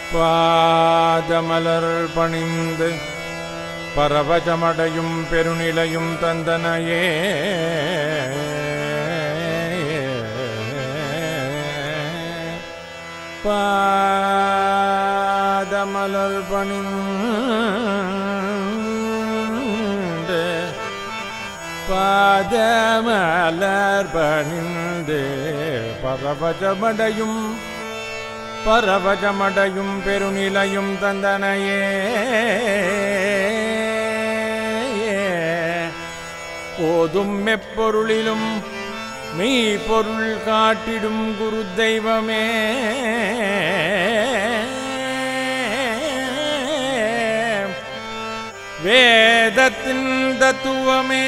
பாதமலர் பணிந்து பரவசமடையும் பெருநிலையும் தந்தனையே பாதமலர் பணிந்து பாதமலர் பணிந்து பரவசமடையும் பரவசமடையும் பெருநிலையும் தந்தனையே போதும் எப்பொருளிலும் மெய் பொருள் காட்டிடும் குரு தெய்வமே வேதத்தின் தத்துவமே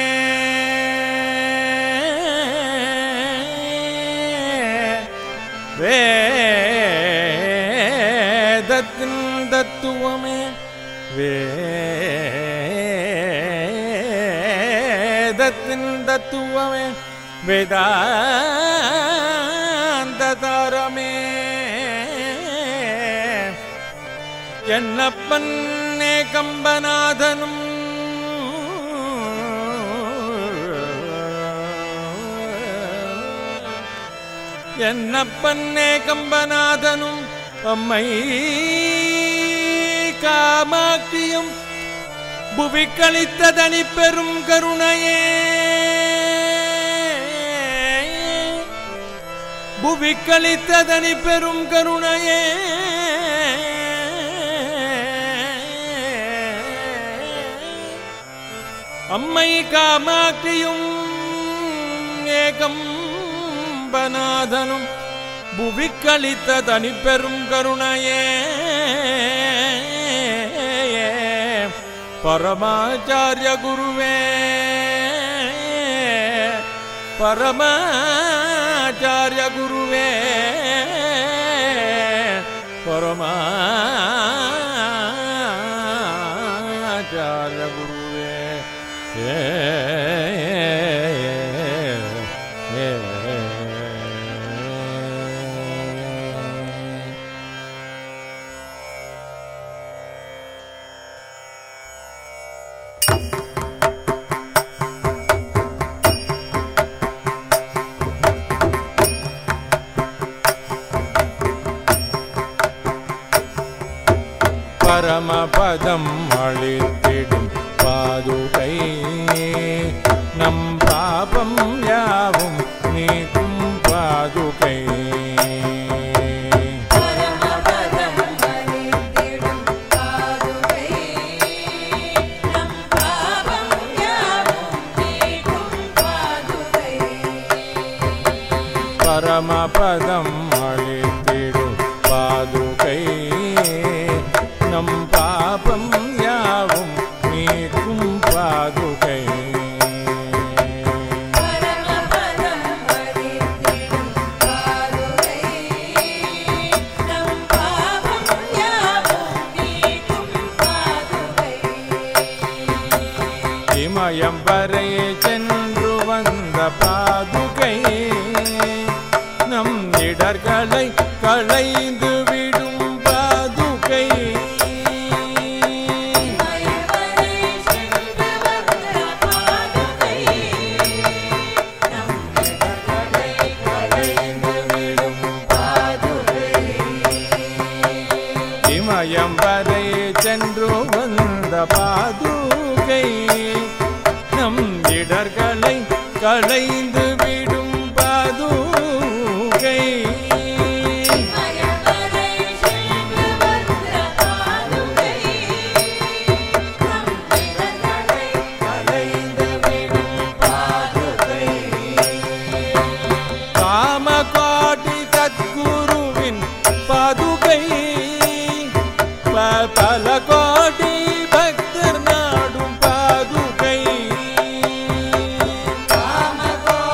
வேதத்தின் தத்துவமே வேதத்தின் தத்துவமே வேதாந்த தாரமே என்னப்பன் கம்பநாதனும் என்னப்பன்னே கம்பநாதனும் அம்மை காமாக்கியும் புவி கழித்த தனி பெரும் கருணையே புவி கழித்த தனி பெரும் கருணையே அம்மை காமாக்கியும் ஏகம்பநாதனும் புவி கழித்த தனி பெரும் கருணையே பரமாச்சாரிய குருவே பரமாச்சாரிய குருவே பரமாச்சாரிய குருவே ஏ ஏ, ஏ. பரமபதம் அழித்திடும் பாதுகை நம் பாபம் யாவும் நீக்கும் பாதுகை பரமபதம் அறிந்திடும் பாதுகை நம் பாவம் யாவும் நீக்கும் பாதுகை பரமபதம் அழித்திடும் பாதுகை நம் பாபம் யாவும் நீக்கும் பாதுகை பரமபதம் அறிந்திடும் பாதுகை நம் பாவம் யாவும் நீக்கும் பாதுகை இமயம் வரை சென்று வந்த பாதுகை நம் இடர்களை களைந்து விடும் பாதுகை மயவரை சென்று வந்த பாதுகை நம் இடர்களை களைந்து விடும் பாதுகை இமயம் வரை சென்று வந்த பாதுகை நம் இடர்களை களைந்து விடும் பாதுகை மயவரை சென்று வந்த பாதுகை நம் இடர்களை களைந்து விடும் பாதுகை காமகோடி சத்குருவின் பாதுகை ப- பல கோடி பக்தர் நாடும் பாதுகை காமகோடி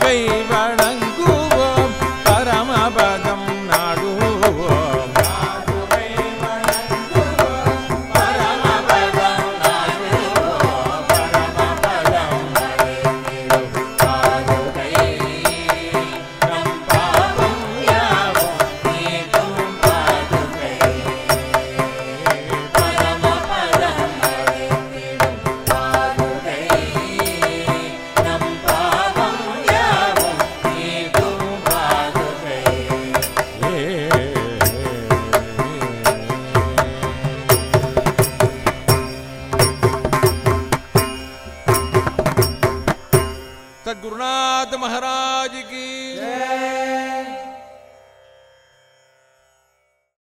பாதுகை வணங்குவோம் பரமபதம் நாடுவோம் பாதுகை வணங்குவோம் பரமபதம் நாடுவோம் பரமபதம் அடைந்திடும் பாதுகை நம் பாவம் யாவும் நீக்கும் பாதுகை பரமபதம் அடைந்திடும் பாதுகை நம் பாவம் யாவும் நீக்கும் பாதுகை सदगुरुनाथ महाराज की